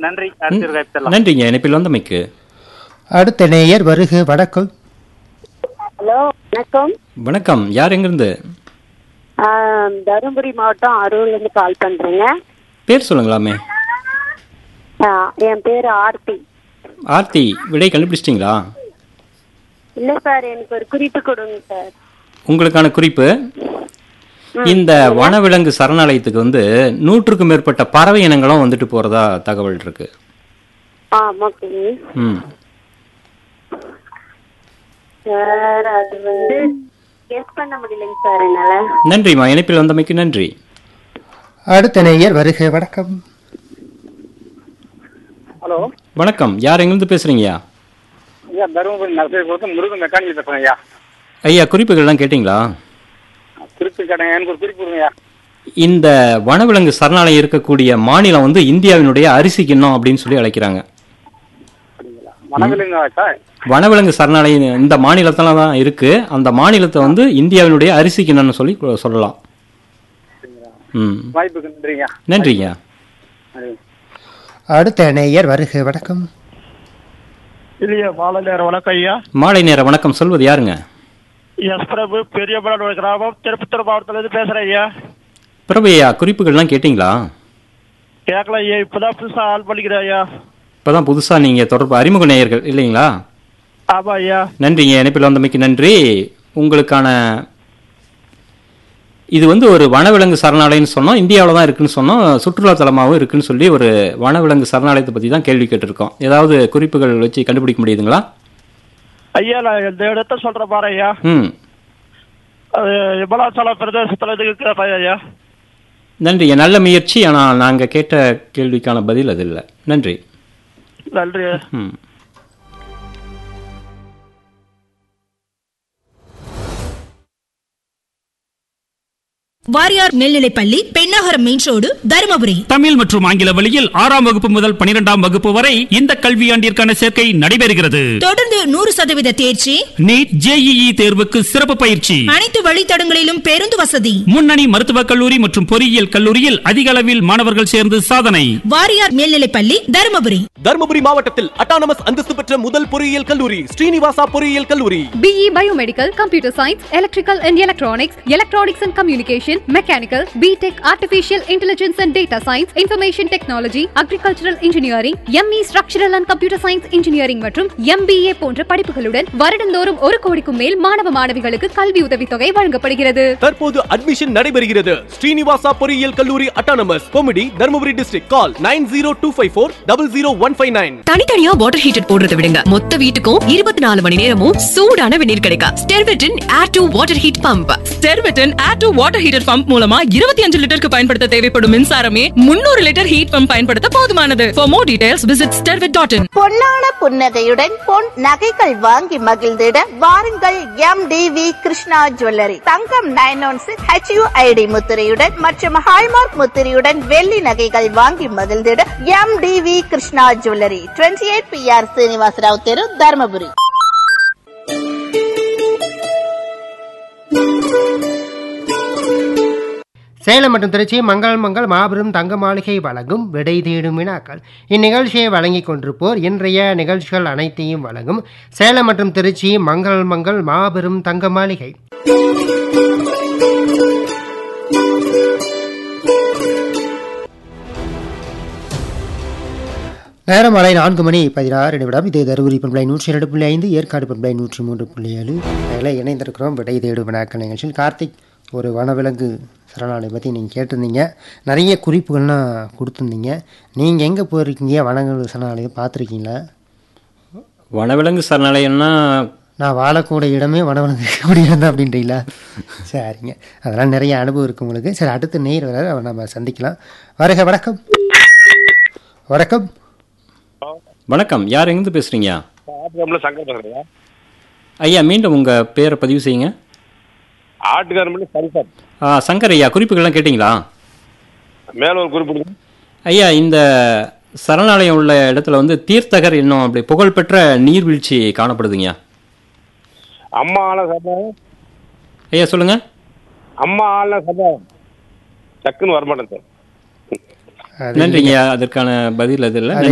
நன்றி அடுத்த ஒரு வாய்ப்பு நன்றிங்க இணைப்பில் வந்தமைக்கு அடுத்த நேயர் வருக வணக்கம் ஹலோ வணக்கம் வணக்கம் யார் எங்கிருந்து ஆஹ் தருமபுரி மாவட்டம் அரூர்ல இருந்து கால் பண்றேங்க பேர் சொல்லுங்களாமே ஆஹ் என் பேரு ஆர்த்தி ஆர்த்தி விடை கண்டுபிடிச்சிட்டிங்களா இல்ல சார் எனக்கு ஒரு குறிப்பு கொடுங்க சார் உங்களுக்கான குறிப்பு இந்த வனவிலங்கு சரணாலயத்துக்கு வந்து நூற்றுக்கும் மேற்பட்ட பறவை இனங்களும் வந்துட்டு போறதா தகவல் இருக்கு ஆமாங்க ம் சார் அது வந்து கெஸ் பண்ண முடியலைங்க சார் என்னால நன்றிம்மா இணைப்பில் வந்தமைக்கு நன்றி அடுத்த நேயர் வருக வணக்கம் ஹலோ வணக்கம் யார் எங்கிருந்து பேசுறீங்கய்யா ஐயா தருமபுரி நர்சரி கொடுத்து முருகன் மெக்கானிக் பேசுறேன் ஐயா ஐயா குறிப்புகள்லாம் கேட்டிங்களா குறிப்பு கேட்டேன் எனக்கு ஒரு குறிப்பு கொடுங்க ஐயா இந்த வனவிலங்கு சரணாலயம் இருக்கக்கூடிய மாநிலம் வந்து இந்தியாவினுடைய அரிசி கிண்ணம் அப்படின்னு சொல்லி அழைக்கிறாங்க மனவிலுங்க சார் வனவிலங்கு சரணாலயம் இந்த மாநிலத்துல தான் இருக்கு அந்த மாநிலத்தை வந்து இந்தியாவினுடைய அரிசி கிண்ணம்னு சொல்லி சொல்லலாம் ம் வாய்ப்புக்கு நன்றிங்க நன்றிங்க நன்றி. அடுத்த நேயர் வருக வணக்கம் இல்லையா மாலை நேரம் வணக்கம் ஐயா மாலை நேர வணக்கம் சொல்வது யாருங்க எஸ் பிரபு பெரியபலனோட கிராமம் திருப்பத்தூர் மாவட்டத்திலிருந்து பேசுறேன் ஐயா பிரபு ஐயா குறிப்புகள்லாம் கேட்டிங்களா கேட்கல ஐயா இப்பதான் புதுசா ஆள் பண்ணிக்கிறேன் ஐயா இப்பதான் புதுசா நீங்க தொடர்பு அறிமுக நேயர்கள் இல்லைங்களா ஆமா ஐயா நன்றிங்க இணைப்பில் வந்தமைக்கு நன்றி உங்களுக்கான இது வந்து ஒரு வனவிலங்கு சரணாலயம்னு சொன்னோம் இந்தியாவில் தான் இருக்குன்னு சொன்னோம் சுற்றுலா தலமாகவும் இருக்குன்னு சொல்லி ஒரு வனவிலங்கு சரணாலயத்தை பற்றி தான் கேள்வி கேட்டிருக்கோம் ஏதாவது குறிப்புகள் வச்சு கண்டுபிடிக்க முடியுதுங்களா ஐயா நான் இந்த இடத்த சொல்ற பாரு ஐயா ம் அது விமலாச்சலம் பிரதேசத்துல இருக்கிற பையன் ஐயா நன்றிங்க நல்ல முயற்சி ஆனால் நாங்கள் கேட்ட கேள்விக்கான பதில் அது இல்லை நன்றி நன்றி ம் வாரியார் மேல்நிலைப்பள்ளி பெண்ணாகரம் மெயின் ரோடு தருமபுரி தமிழ் மற்றும் ஆங்கில வழியில் ஆறாம் வகுப்பு முதல் பனிரெண்டாம் வகுப்பு வரை இந்த கல்வியாண்டிற்கான சேர்க்கை நடைபெறுகிறது தொடர்ந்து நூறு சதவீத தேர்ச்சி நீட் ஜேஇஇ தேர்வுக்கு சிறப்பு பயிற்சி அனைத்து வழித்தடங்களிலும் பேருந்து வசதி முன்னணி மருத்துவக் கல்லூரி மற்றும் பொறியியல் கல்லூரியில் அதிக அளவில் மாணவர்கள் சேர்ந்து சாதனை வாரியார் மேல்நிலைப்பள்ளி தருமபுரி தருமபுரி மாவட்டத்தில் அட்டானமஸ் அந்தஸ்து பெற்ற முதல் பொறியியல் கல்லூரி ஸ்ரீனிவாசா பொறியியல் கல்லூரி BE Biomedical, Computer Science, Electrical and Electronics, Electronics and Communication, Mechanical, BTech, Artificial Intelligence and Data Science, Information Technology, Agricultural Engineering, ME Structural and Computer Science Engineering மற்றும் MBA போன்ற படிப்புகளுடன் வருடந்தோறும் ஒரு கோடிக்கும் மேல் மாணவ மாணவிகளுக்கு கல்வி உதவித்தொகை வழங்கப்படுகிறது தற்போது அட்மிஷன் நடைபெறுகிறது ஸ்ரீனிவாசா பொறியியல் கல்லூரி அட்டானமஸ் கொமிடி Dharmapuri district call nine zero two five four double zero one five nine தனித்தனியா வாட்டர் ஹீட்டர் போடுறத விடுங்க மொத்த வீட்டுக்கும் இருபத்தி நாலு மணி நேரமும் சூடான வெந்நீர் கிடைக்கும் ஸ்டெர்விட்டின் air to water heat pump ஸ்டெர்விட்டின் air to water heater pump மூலமா இருபத்தி அஞ்சு லிட்டருக்கு பயன்படுத்த தேவைப்படும் மின்சாரமே முன்னூறு லிட்டர் ஹீட் பம்ப் பயன்படுத்த போதுமானது for more details visit Stervit dot in பொன்னான புன்னகையுடன் பொன் நகைகள் வாங்கி மகிழ்ந்திட வாருங்கள் M T V Krishna jewellery தங்கம் நைன் ஒன் சிக்ஸ் ஹெச்யூஐடி முத்திரையுடன் மற்றும் ஹால்மார்க் முத்திரையுடன் வெள்ளி நகைகள் வாங்கி மகிழ்ந்திட M T V Krishna jewellery twenty eight P R Srinivasarao தெரு தருமபுரி சேலம் மற்றும் திருச்சி மங்கள் மங்கள் மாபெரும் தங்க மாளிகை வழங்கும் விடை தேடும் வினாக்கள் இந்நிகழ்ச்சியை வழங்கிக் கொண்டிருப்போர் இன்றைய நிகழ்ச்சிகள் அனைத்தையும் வழங்கும் சேலம் மற்றும் திருச்சி மங்கள் மங்கள் மாபெரும் தங்க மாளிகை நேரம் மாலை நான்கு மணி பதினாறு நிமிடம் இது தருமபுரி பண்பலை நூற்றி இரண்டு புள்ளி ஐந்து ஏற்காடு பண்பலை நூற்றி மூன்று புள்ளி ஏழு அதில் இணைந்திருக்கிறோம் விடை தேடும் வினாக்கள் நிகழ்ச்சியில் கார்த்திக் ஒரு வனவிலங்கு சரணாலயம் பற்றி நீங்கள் கேட்டிருந்தீங்க நிறைய குறிப்புகள்லாம் கொடுத்துருந்தீங்க நீங்கள் எங்கே போயிருக்கீங்க வனவிலங்கு சரணாலயம் பார்த்துருக்கீங்களா வனவிலங்கு சரணாலயம்னா நான் வாழக்கூடிய இடமே வனவிலங்கு இருக்கக்கூடிய இடம் தான் அப்படின்றீங்களா சரிங்க அதெல்லாம் நிறைய அனுபவம் இருக்குது உங்களுக்கு சரி அடுத்த நேர் வர அவர் நம்ம சந்திக்கலாம் வருக வணக்கம் வணக்கம் வணக்கம் யார் எங்கிருந்து பேசுறீங்க ஆட்டுக்காரம்ல சங்கர் பேசுறேன் ஐயா மீண்டும் உங்க பேரை பதிவு செய்யுங்க ஆட்டுக்காரம்ல சங்கர் ஆ, சங்கர் ஐயா குறிப்புகள்லாம் கேட்டிங்களா மேல ஒரு குறிப்பிடுங்க ஐயா இந்த சரணாலயம் உள்ள இடத்துல வந்து தீர்த்தகர் இன்னும் அப்படி புகழ்பெற்ற நீர்வீழ்ச்சி காணப்படுதுங்க அம்மா ஆள சபா ஐயா சொல்லுங்க அம்மா ஆள சபா டக்குன்னு வரமாட்டேன் சார் அது நன்றிங்க அதற்கான பதில் அது இல்லை